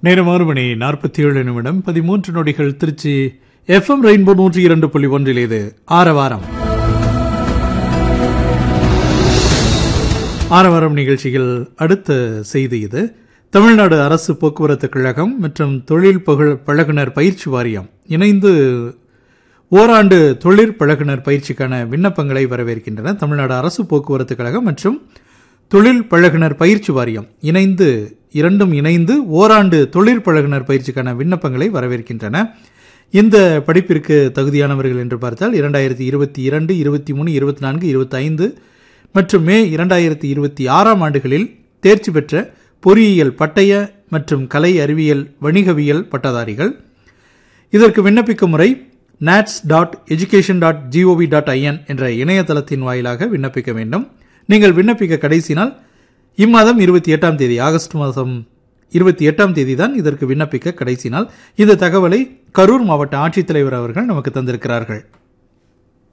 நேரம் ஆறு மணி நாற்பத்தி ஏழு நிமிடம் பதிமூன்று நொடிகள் திருச்சி எஃப்எம் ரெயின்போ நூற்றி இரண்டு புள்ளி ஒன்றில் இது ஆரவாரம் ஆரவாரம் நிகழ்ச்சியில் அடுத்த செய்தி இது தமிழ்நாடு அரசு போக்குவரத்து கழகம் மற்றும் தொழில் புகழ் பழகுனர் பயிற்சி வாரியம் இணைந்து ஓராண்டு தொழிற் பழகுனர் பயிற்சிக்கான விண்ணப்பங்களை வரவேற்கின்றன தமிழ்நாடு அரசு போக்குவரத்து கழகம் மற்றும் தொழில் பழகுனர் பயிற்சி வாரியம் இணைந்து இரண்டும் இணைந்து ஓராண்டு தொழிற் பழகுனர் பயிற்சிக்கான விண்ணப்பங்களை வரவேற்கின்றன இந்த படிப்பிற்கு தகுதியானவர்கள் என்று பார்த்தால் இரண்டாயிரத்தி இருபத்தி இரண்டு இருபத்தி மூணு இருபத்தி நான்கு இருபத்தி ஐந்து மற்றும் மே இரண்டாயிரத்தி இருபத்தி ஆறாம் ஆண்டுகளில் தேர்ச்சி பெற்ற பொறியியல் பட்டய மற்றும் கலை அறிவியல் வணிகவியல் பட்டதாரிகள் இதற்கு விண்ணப்பிக்கும் முறை nats dot education dot GOV dot IN என்ற இணையதளத்தின் வாயிலாக விண்ணப்பிக்க வேண்டும் நீங்கள் விண்ணப்பிக்க கடைசி நாள் இம்மாதம் இருபத்தி எட்டாம் தேதி ஆகஸ்ட் மாதம் இருபத்தி எட்டாம் தேதி தான் இதற்கு விண்ணப்பிக்க கடைசி நாள் இந்த தகவலை கரூர் மாவட்ட ஆட்சித்தலைவர் அவர்கள் நமக்கு தந்திருக்கிறார்கள்